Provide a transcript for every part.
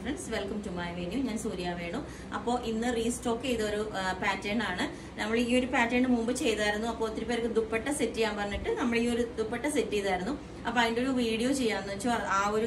friends welcome to my venue ഞാൻ സൂര്യ വേണു അപ്പോൾ ഇന്ന് റീസ്റ്റോക്ക് ചെയ്ത ഒരു പാറ്റേൺ ആണ് നമ്മൾ ഈ ഒരു പാറ്റേൺ മുമ്പ് ചെയ്തായിരുന്നു അപ്പോൾ ഒത്തിരി പേർക്ക് ദുപ്പട്ട സെറ്റ് ചെയ്യാൻ പറഞ്ഞിട്ട് നമ്മൾ ഈ ഒരു ദുപ്പട്ട സെറ്റ് ചെയ്തായിരുന്നു അപ്പോൾ അതിൻ്റെ ഒരു വീഡിയോ ചെയ്യാന്ന് വെച്ചാൽ ആ ഒരു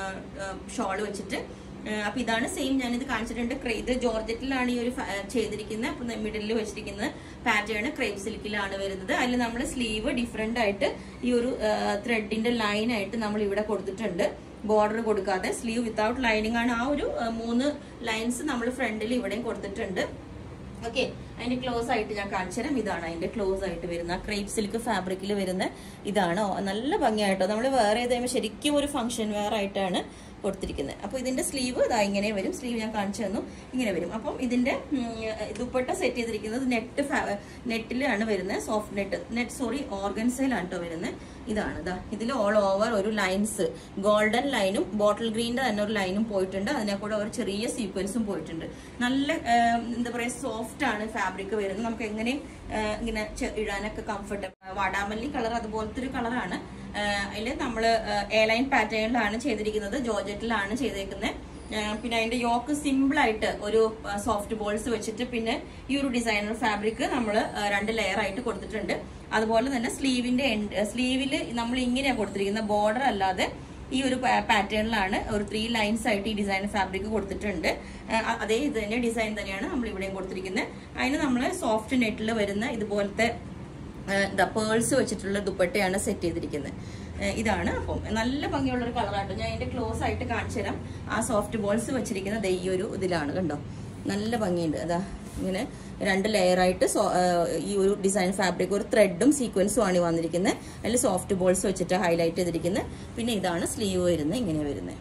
ഷോൾ വെച്ചിട്ട് ഏഹ് അപ്പൊ ഇതാണ് സെയിം ഞാനിത് കാണിച്ചിട്ടുണ്ട് ക്രേ- ഇത് ജോർജറ്റിലാണ് ഈ ഒരു ഫ- ചെയ്തിരിക്കുന്നത് അപ്പൊ മിഡിലിൽ വെച്ചിരിക്കുന്ന പാറ്റേൺ ക്രേപ്പ് സിൽക്കിലാണ് വരുന്നത് അതിൽ നമ്മൾ സ്ലീവ് ഡിഫറെന്റ് ആയിട്ട് ഈ ഒരു ത്രെഡിന്റെ ലൈൻ ആയിട്ട് നമ്മൾ ഇവിടെ കൊടുത്തിട്ടുണ്ട് ബോർഡർ കൊടുക്കാതെ സ്ലീവ് വിത്തൗട്ട് ലൈനിങ് ആണ് ആ ഒരു ഏഹ് മൂന്ന് ലൈൻസ് നമ്മൾ ഫ്രണ്ടിൽ ഇവിടെയും കൊടുത്തിട്ടുണ്ട് ഓക്കെ അതിന്റെ ക്ലോസ് ആയിട്ട് ഞാൻ കാണിച്ചു തരാം ഇതാണ് അതിന്റെ ക്ലോസ് ആയിട്ട് വരുന്ന ക്രേപ്പ് സിൽക്ക് ഫാബ്രിക്കിൽ വരുന്ന ഇതാണ് ഓ, നല്ല ഭംഗിയായിട്ടോ നമ്മൾ വേറെ ഏതായാലും ശരിക്കും ഒരു ഫംഗ്ഷൻ വെയർ ആയിട്ടാണ് കൊടുത്തിരിക്കുന്നത് അപ്പോൾ ഇതിന്റെ സ്ലീവ് ഇതാ ഇങ്ങനെ വരും സ്ലീവ് ഞാൻ കാണിച്ചു തന്നു ഇങ്ങനെ വരും അപ്പം ഇതിന്റെ ഉം, ദുപ്പട്ട സെറ്റ് ചെയ്തിരിക്കുന്നത് നെറ്റ് നെറ്റിലാണ് വരുന്നത് സോഫ്റ്റ് നെറ്റ് നെറ്റ് സോറി ഓർഗൻസയിലാണ് കേട്ടോ വരുന്നത് ഇതാണ് ഇതാ ഇതിൽ ഓൾ ഓവർ ഒരു ലൈൻസ് ഗോൾഡൻ ലൈനും ബോട്ടിൽ ഗ്രീൻ്റെ തന്നെ ഒരു ലൈനും പോയിട്ടുണ്ട് അതിനെ കൂടെ ഒരു ചെറിയ സീക്വൻസും പോയിട്ടുണ്ട് നല്ല ആ, എന്താ പറയുക സോഫ്റ്റ് ആണ് ഫാബ്രിക് വരുന്നത് നമുക്ക് എങ്ങനെ ആ, ഇങ്ങനെ ചെ- ഇടാനൊക്കെ കംഫർട്ടബിൾ വാടാമല്ലി കളർ അതുപോലത്തെ ഒരു കളറാണ് അതിൽ നമ്മൾ എയർലൈൻ പാറ്റേണിലാണ് ചെയ്തിരിക്കുന്നത് ജോർജറ്റിലാണ് ചെയ്തേക്കുന്നത് ആ, പിന്നെ അതിന്റെ യോക്ക് സിമ്പിൾ ആയിട്ട് ഒരു സോഫ്റ്റ് ബോൾസ് വെച്ചിട്ട് പിന്നെ ഈ ഒരു ഡിസൈനർ ഫാബ്രിക് നമ്മൾ രണ്ട് ലെയർ ആയിട്ട് കൊടുത്തിട്ടുണ്ട് അതുപോലെ തന്നെ സ്ലീവിന്റെ എൻഡ് സ്ലീവിൽ നമ്മൾ ഇങ്ങനെയാണ് കൊടുത്തിരിക്കുന്നത് ബോർഡർ അല്ലാതെ ഈ ഒരു പാറ്റേണിലാണ് ഒരു ത്രീ ലൈൻസ് ആയിട്ട് ഈ ഡിസൈൻ ഫാബ്രിക് കൊടുത്തിട്ടുണ്ട് ആ, അതേ ഇത് തന്നെ ഡിസൈൻ തന്നെയാണ് നമ്മൾ ഇവിടെയും കൊടുത്തിരിക്കുന്നത് അതിന് നമ്മൾ സോഫ്റ്റ് നെറ്റിൽ വരുന്ന ഇതുപോലത്തെ എന്താ പേൾസ് വെച്ചിട്ടുള്ള ദുപ്പട്ടയാണ് സെറ്റ് ചെയ്തിരിക്കുന്നത് ഏഹ് ഇതാണ് അപ്പം നല്ല ഭംഗിയുള്ള ഒരു കളറാട്ടോ ഞാൻ അതിന്റെ ക്ലോസ് ആയിട്ട് കാണിച്ചു തരാം ആ സോഫ്റ്റ് ബോൾസ് വെച്ചിരിക്കുന്നത് ദേ ഈ ഒരു ഇതിലാണ് കണ്ടോ നല്ല ഭംഗിയുണ്ട് അതാ ഇങ്ങനെ രണ്ട് ലെയർ ആയിട്ട് സോ- ഏഹ് ഈ ഒരു ഡിസൈൻ ഫാബ്രിക് ഒരു ത്രെഡും സീക്വൻസും ആണ് ഈ വന്നിരിക്കുന്നത് അതിൽ സോഫ്റ്റ് ബോൾസ് വെച്ചിട്ട് ഹൈലൈറ്റ് ചെയ്തിരിക്കുന്നത് പിന്നെ ഇതാണ് സ്ലീവ് വരുന്നത് ഇങ്ങനെ വരുന്നത്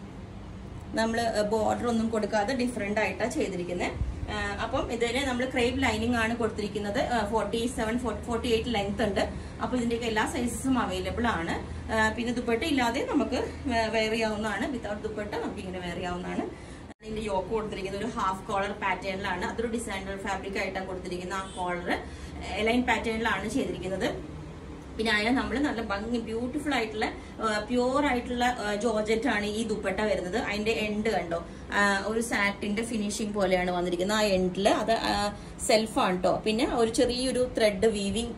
നമ്മൾ ബോർഡർ ഒന്നും കൊടുക്കാതെ ഡിഫറെന്റ് ആയിട്ടാണ് ചെയ്തിരിക്കുന്നത് അപ്പം ഇതിന് നമ്മൾ ക്രേപ്പ് ലൈനിങ് ആണ് കൊടുത്തിരിക്കുന്നത് forty seven forty eight length ഉണ്ട് അപ്പൊ ഇതിന്റെയൊക്കെ എല്ലാ സൈസസും അവൈലബിൾ ആണ് ആ, പിന്നെ ദുപ്പട്ട ഇല്ലാതെ നമുക്ക് വെയർ ചെയ്യാവുന്നതാണ് വിത്തൗട്ട് ദുപ്പട്ട നമുക്ക് ഇങ്ങനെ വെയർ ചെയ്യാവുന്നതാണ് ഇതിന്റെ യോക്ക് കൊടുത്തിരിക്കുന്നത് ഒരു ഹാഫ് കോളർ പാറ്റേണിലാണ് അതൊരു ഡിസൈനർ ഫാബ്രിക് ആയിട്ടാണ് കൊടുത്തിരിക്കുന്നത് ആ കോളർ എലൈൻ പാറ്റേണിലാണ് ചെയ്തിരിക്കുന്നത് പിന്നെ അതിന് നമ്മൾ നല്ല ഭംഗി ബ്യൂട്ടിഫുൾ ആയിട്ടുള്ള പ്യുവർ ആയിട്ടുള്ള ജോർജറ്റ് ആണ് ഈ ദുപ്പട്ട വരുന്നത് അതിന്റെ എൻഡ് കണ്ടോ ആ, ഒരു സാറ്റിന്റെ ഫിനിഷിംഗ് പോലെയാണ് വന്നിരിക്കുന്നത് ആ എൻഡില് അത് സെൽഫാണ് കേട്ടോ പിന്നെ ഒരു ചെറിയൊരു thread weaving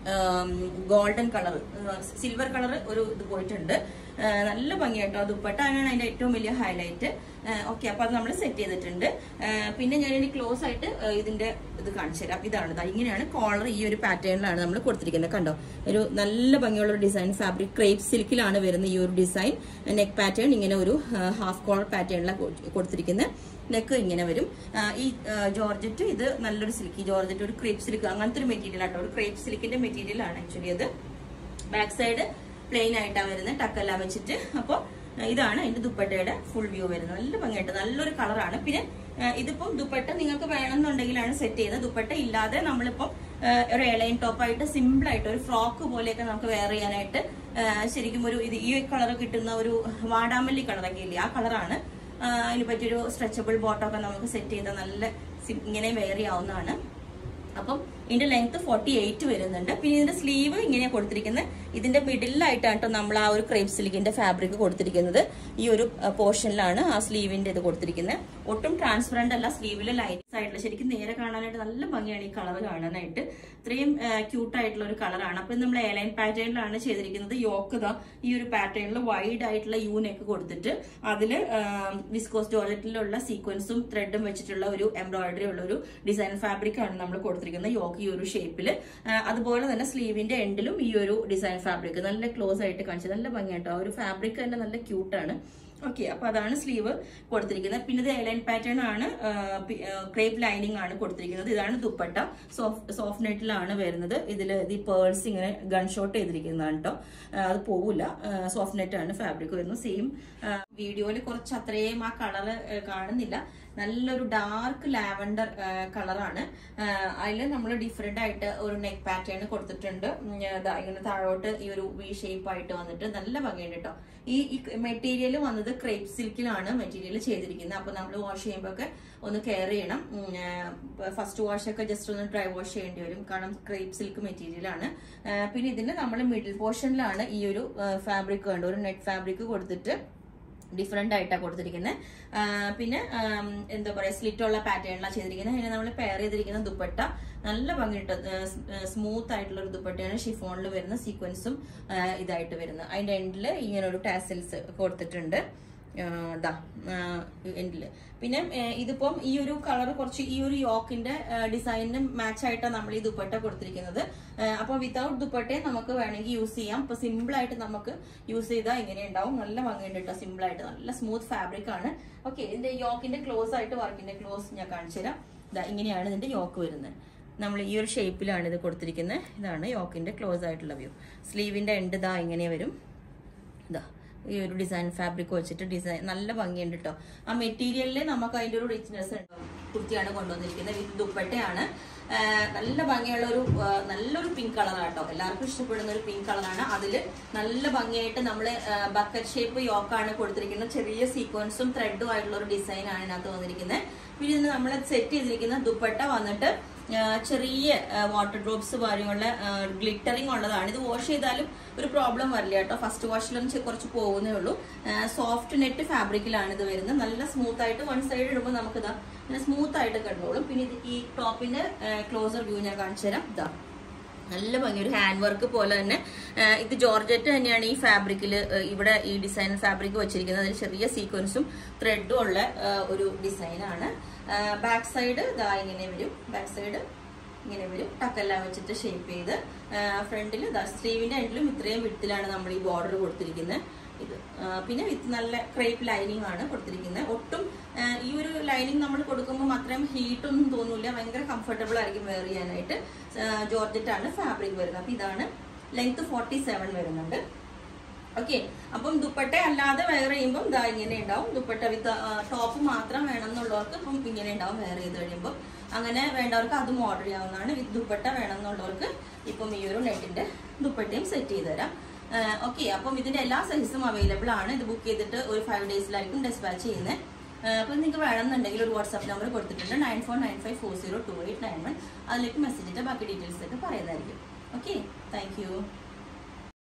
golden colour silver colour ഒരു ഇത് പോയിട്ടുണ്ട് ആ, നല്ല ഭംഗിയായിട്ടോ ആ ദുപ്പട്ട അതിനാണ് അതിന്റെ ഏറ്റവും വലിയ ഹൈലൈറ്റ് ഓക്കെ അപ്പൊ അത് നമ്മൾ സെറ്റ് ചെയ്തിട്ടുണ്ട് ആ, പിന്നെ ഞാൻ ഇനി ക്ലോസ് ആയിട്ട് ആ, ഇതിന്റെ ഇത് കാണിച്ചു തരാം ഇതാണ് ദാ ഇങ്ങനെയാണ് കോളർ ഈ ഒരു പാറ്റേണിലാണ് നമ്മൾ കൊടുത്തിരിക്കുന്നത് കണ്ടോ ഒരു നല്ല ഭംഗിയുള്ള ഒരു ഡിസൈൻ ഫാബ്രിക് ക്രേപ്പ് സിൽക്കിലാണ് വരുന്ന ഈ ഒരു ഡിസൈൻ നെക്ക് പാറ്റേൺ ഇങ്ങനെ ഒരു ഹാഫ് കോളർ പാറ്റേണിലാണ് കൊടുത്തിരിക്കുന്നത് നെക്ക് ഇങ്ങനെ വരും ആ, ഈ ആ, ജോർജറ്റ് ഇത് നല്ലൊരു സിൽക്കി ജോർജറ്റ് ഒരു ക്രേപ്പ് സിൽക്ക് അങ്ങനത്തെ ഒരു മെറ്റീരിയൽ ആട്ടോ ഒരു ക്രേപ്പ് സിൽക്കിന്റെ മെറ്റീരിയൽ ആണ് ആക്ച്വലി അത് ബാക്ക് സൈഡ് പ്ലെയിൻ ആയിട്ടാണ് വരുന്നത് ടക്കെല്ലാം വെച്ചിട്ട് അപ്പോൾ ഇതാണ് അതിന്റെ ദുപ്പട്ടയുടെ ഫുൾ വ്യൂ വരുന്നത് നല്ല ഭംഗിയായിട്ട് നല്ലൊരു കളറാണ് പിന്നെ ആ, ഇതിപ്പം ദുപ്പട്ട നിങ്ങൾക്ക് വേണമെന്നുണ്ടെങ്കിലാണ് സെറ്റ് ചെയ്യുന്നത് ദുപ്പട്ട ഇല്ലാതെ നമ്മളിപ്പം ആ, ഒരു എലൈൻ ടോപ്പായിട്ട് സിമ്പിൾ ആയിട്ട് ഒരു ഫ്രോക്ക് പോലെയൊക്കെ നമുക്ക് വെയർ ചെയ്യാനായിട്ട് ആ, ശരിക്കും ഒരു ഇത് ഈ കളർ കിട്ടുന്ന ഒരു വാടാമല്ലി കളറൊക്കെ ഇല്ലേ ആ കളറാണ് അതിന് പറ്റിയൊരു സ്ട്രെച്ചബിൾ ബോട്ടമൊക്കെ നമുക്ക് സെറ്റ് ചെയ്താൽ നല്ല sim- ഇങ്ങനെ വെയർ ചെയ്യാവുന്നതാണ് അപ്പം ഇതിന്റെ ലെങ്ത് ഫോർട്ടി എയ്റ്റ് വരുന്നുണ്ട് പിന്നെ ഇതിന്റെ സ്ലീവ് ഇങ്ങനെ കൊടുത്തിരിക്കുന്നത് ഇതിന്റെ മിഡിലായിട്ടാണ് കേട്ടോ നമ്മൾ ആ ഒരു ക്രേപ്പ് സിലിക്കിന്റെ ഫാബ്രിക് കൊടുത്തിരിക്കുന്നത് ഈ ഒരു പോർഷനിലാണ് ആ സ്ലീവിന്റെ ഇത് കൊടുത്തിരിക്കുന്നത് ഒട്ടും ട്രാൻസ്പെറന്റ് അല്ല സ്ലീവിൽ ലൈൻസ് ആയിട്ടുള്ള ശരിക്കും നേരെ കാണാനായിട്ട് നല്ല ഭംഗിയാണ് ഈ കളർ കാണാനായിട്ട് ഇത്രയും ക്യൂട്ട് ആയിട്ടുള്ള ഒരു കളറാണ് അപ്പൊ നമ്മൾ എയർലൈൻ പാറ്റേണിലാണ് ചെയ്തിരിക്കുന്നത് യോക്ക് ദാ ഈ ഒരു പാറ്റേണിൽ വൈഡ് ആയിട്ടുള്ള യൂ നെക്ക് കൊടുത്തിട്ട് അതില് വിസ്കോസ് ജോർജറ്റിലുള്ള സീക്വൻസും ത്രെഡും വെച്ചിട്ടുള്ള ഒരു എംബ്രോയിഡറി ഉള്ള ഒരു ഡിസൈൻ ഫാബ്രിക് ആണ് നമ്മൾ കൊടുത്തിരിക്കുന്നത് യോക്ക് ഈ ഒരു ഷേപ്പിൽ അതുപോലെ തന്നെ സ്ലീവിന്റെ എൻഡിലും ഈ ഒരു ഡിസൈൻ ഫാബ്രിക് നല്ല ക്ലോസ് ആയിട്ട് കാണിച്ചത് നല്ല ഭംഗിയാട്ടോ ആ ഒരു ഫാബ്രിക് തന്നെ നല്ല ക്യൂട്ടാണ് ഓക്കെ അപ്പൊ അതാണ് സ്ലീവ് കൊടുത്തിരിക്കുന്നത് പിന്നെ ഇത് എയർലൈൻ പാറ്റേൺ ആണ് ക്രേപ്പ് ലൈനിങ് ആണ് കൊടുത്തിരിക്കുന്നത് ഇതാണ് ദുപ്പട്ട സോഫ്റ്റ് സോഫ്റ്റ് നെറ്റിലാണ് വരുന്നത് ഇതിൽ ഈ പേൾസ് ഇങ്ങനെ ഗൺ ഷോട്ട് ചെയ്തിരിക്കുന്നതാണ് കേട്ടോ അത് പോവില്ല സോഫ്റ്റ് നെറ്റ് ആണ് ഫാബ്രിക് വരുന്നത് സെയിം വീഡിയോയിൽ കുറച്ച് അത്രയും ആ കളർ കാണുന്നില്ല നല്ലൊരു ഡാർക്ക് ലാവൻഡർ കളറാണ് അതിൽ നമ്മൾ ഡിഫറെന്റ് ആയിട്ട് ഒരു നെക്ക് പാറ്റേൺ കൊടുത്തിട്ടുണ്ട് ഉം, ദാ ഇങ്ങനെ താഴോട്ട് ഈ ഒരു വി ഷേപ്പ് ആയിട്ട് വന്നിട്ട് നല്ല ഭംഗിയുണ്ട് കേട്ടോ ഈ മെറ്റീരിയൽ വന്നത് ക്രേപ്പ് സിൽക്കിലാണ് മെറ്റീരിയൽ ചെയ്തിരിക്കുന്നത് അപ്പൊ നമ്മൾ വാഷ് ചെയ്യുമ്പോൾ ഒക്കെ ഒന്ന് കെയർ ചെയ്യണം ഫസ്റ്റ് വാഷ് ഒക്കെ ജസ്റ്റ് ഒന്ന് ഡ്രൈ വാഷ് ചെയ്യേണ്ടി വരും കാരണം ക്രേപ്പ് സിൽക്ക് മെറ്റീരിയൽ ആണ് ആ, പിന്നെ ഇതിന്റെ നമ്മൾ മിഡിൽ പോർഷനിലാണ് ഈ ഒരു ഫാബ്രിക് കണ്ടു ഒരു നെറ്റ് ഫാബ്രിക് കൊടുത്തിട്ട് ഡിഫറെന്റ് ആയിട്ടാണ് കൊടുത്തിരിക്കുന്നത് പിന്നെ ആം, എന്താ പറയാ സ്ലിറ്റ് ഉള്ള പാറ്റേണിലാണ് ചെയ്തിരിക്കുന്നത് അതിനെ നമ്മൾ പെയർ ചെയ്തിരിക്കുന്ന ദുപ്പട്ട നല്ല ഭംഗിയിട്ട് സ്മൂത്ത് ആയിട്ടുള്ള ഒരു ദുപ്പട്ടയാണ് ഷിഫോണിൽ വരുന്ന സീക്വൻസും ഇതായിട്ട് വരുന്നത് അതിന്റെ എൻഡിൽ ഇങ്ങനെ ഒരു ടാസൽസ് കൊടുത്തിട്ടുണ്ട് ഇതാ എൻഡില് പിന്നെ ആ, ഇതിപ്പം ഈ ഒരു കളർ കുറച്ച് ഈ ഒരു യോക്കിന്റെ ഡിസൈനിന് മാച്ച് ആയിട്ടാണ് നമ്മൾ ഈ ദുപ്പട്ട കൊടുത്തിരിക്കുന്നത് അപ്പോൾ വിത്തൗട്ട് ദുപ്പട്ടയെ നമുക്ക് വേണമെങ്കിൽ യൂസ് ചെയ്യാം ഇപ്പൊ സിമ്പിൾ ആയിട്ട് നമുക്ക് യൂസ് ചെയ്താൽ ഇങ്ങനെ ഉണ്ടാവും നല്ല ഭംഗിയുണ്ട് കേട്ടോ സിമ്പിൾ ആയിട്ട് നല്ല സ്മൂത്ത് ഫാബ്രിക് ആണ് ഓക്കെ ഇതിന്റെ യോക്കിന്റെ ക്ലോസ് ആയിട്ട് വർക്കിന്റെ ക്ലോസ് ഞാൻ കാണിച്ചു തരാം ഇതാ ഇങ്ങനെയാണ് ഇതിന്റെ യോക്ക് വരുന്നത് നമ്മൾ ഈ ഒരു ഷേപ്പിലാണ് ഇത് കൊടുത്തിരിക്കുന്നത് ഇതാണ് യോക്കിന്റെ ക്ലോസ് ആയിട്ടുള്ള വ്യൂ സ്ലീവിന്റെ എൻഡ് ഇതാ ഇങ്ങനെ വരും ഇതാ ഈ ഒരു ഡിസൈൻ ഫാബ്രിക് വെച്ചിട്ട് ഡിസൈൻ നല്ല ഭംഗിയുണ്ട് കേട്ടോ ആ മെറ്റീരിയലിൽ നമുക്ക് അതിന്റെ ഒരു റിച്ച്നെസ് ഉണ്ടാവും കുർത്തിയാണ് കൊണ്ടുവന്നിരിക്കുന്നത് വിത്ത് ദുപ്പട്ടയാണ് ആ, നല്ല ഭംഗിയുള്ള ഒരു ആ, നല്ലൊരു പിങ്ക് കളറാണ് കേട്ടോ എല്ലാവർക്കും ഇഷ്ടപ്പെടുന്ന ഒരു പിങ്ക് കളറാണ് അതിൽ നല്ല ഭംഗിയായിട്ട് നമ്മൾ ബക്കറ്റ് ഷേപ്പ് യോക്കാണ് കൊടുത്തിരിക്കുന്നത് ചെറിയ സീക്വൻസും ത്രെഡും ആയിട്ടുള്ള ഒരു ഡിസൈൻ ആണ് ഇതിനകത്ത് വന്നിരിക്കുന്നത് പിന്നെ ഇതിന് നമ്മൾ സെറ്റ് ചെയ്തിരിക്കുന്ന ദുപ്പട്ട വന്നിട്ട് ആ, ചെറിയ വാട്ടർ ഡ്രോപ്സ് പോലെയുള്ള ഗ്ലിറ്ററിങ് ഉള്ളതാണ് ഇത് വാഷ് ചെയ്താലും ഒരു പ്രോബ്ലം വരില്ല കേട്ടോ ഫസ്റ്റ് വാഷിലും കുറച്ച് പോകുന്നേ ഉള്ളൂ സോഫ്റ്റ് നെറ്റ് ഫാബ്രിക്കിലാണ് ഇത് വരുന്നത് നല്ല സ്മൂത്ത് ആയിട്ട് വൺ സൈഡ് ഇടുമ്പോൾ നമുക്ക് ഇതാ ഇങ്ങനെ സ്മൂത്ത് ആയിട്ട് കിടന്നോളും പിന്നെ ഇത് ഈ ടോപ്പിന്റെ ക്ലോസർ വ്യൂ ഞാൻ കാണിച്ചു തരാം ഇതാ നല്ല ഭംഗി ഒരു ഹാൻഡ് വർക്ക് പോലെ തന്നെ ആ, ഇത് ജോർജറ്റ് തന്നെയാണ് ഈ ഫാബ്രിക്കിൽ ഇവിടെ ഈ ഡിസൈൻ ഫാബ്രിക് വെച്ചിരിക്കുന്നത് അതിൽ ചെറിയ സീക്വൻസും ത്രെഡും ഉള്ള ആ, ഒരു ഡിസൈനാണ് ബാക്ക് സൈഡ് ഇതാ ഇങ്ങനെ വരും ബാക്ക് സൈഡ് ഇങ്ങനെ വരും ടക്കെല്ലാം വെച്ചിട്ട് ഷേപ്പ് ചെയ്ത് ഫ്രണ്ടിൽ സ്ലീവിന്റെ എൻഡിലും ഇത്രയും വിടത്തിലാണ് നമ്മൾ ഈ ബോർഡർ കൊടുത്തിരിക്കുന്നത് ഇത് ആ, പിന്നെ വിത്ത് നല്ല ക്രേപ്പ് ലൈനിങ് ആണ് കൊടുത്തിരിക്കുന്നത് ഒട്ടും ആ, ഈ ഒരു ലൈനിങ് നമ്മൾ കൊടുക്കുമ്പോൾ അത്രയും ഹീറ്റ് ഒന്നും തോന്നില്ല ഭയങ്കര കംഫർട്ടബിൾ ആയിരിക്കും വെയർ ചെയ്യാനായിട്ട് ജോർജറ്റ് ആണ് ഫാബ്രിക് വരുന്നത് അപ്പൊ ഇതാണ് ലെങ്ത് ഫോർട്ടി സെവൻ വരുന്നുണ്ട് ഓക്കെ അപ്പം ദുപ്പട്ട അല്ലാതെ വെയർ ചെയ്യുമ്പോൾ ഇതാ ഇങ്ങനെ ഉണ്ടാവും ദുപ്പട്ട വിത്ത് ടോപ്പ് മാത്രം വേണം എന്നുള്ളവർക്ക് ഇപ്പം ഇങ്ങനെ ഉണ്ടാവും വെയർ ചെയ്ത് കഴിയുമ്പോൾ അങ്ങനെ വേണ്ടവർക്ക് അതും ഓർഡർ ചെയ്യാവുന്നതാണ് വിത്ത് ദുപ്പട്ട വേണം എന്നുള്ളവർക്ക് ഇപ്പം ഈ ഒരു നെറ്റിന്റെ ദുപ്പട്ടയും സെറ്റ് ചെയ്ത് തരാം ഓക്കെ അപ്പം ഇതിന്റെ എല്ലാ സൈസും അവൈലബിൾ ആണ് ഇത് ബുക്ക് ചെയ്തിട്ട് ഒരു ഫൈവ് ഡേയ്സിലായിരിക്കും ഡെസ്പാച്ച് ചെയ്യുന്നത് അപ്പം നിങ്ങൾക്ക് വേണമെന്നുണ്ടെങ്കിൽ ഒരു വാട്സാപ്പ് നമ്പർ കൊടുത്തിട്ടുണ്ട് nine four nine five four zero two eight nine one അതിലേക്ക് മെസ്സേജിന്റെ ബാക്കി ഡീറ്റെയിൽസ് ഒക്കെ പറയുന്നതായിരിക്കും ഓക്കെ താങ്ക് യു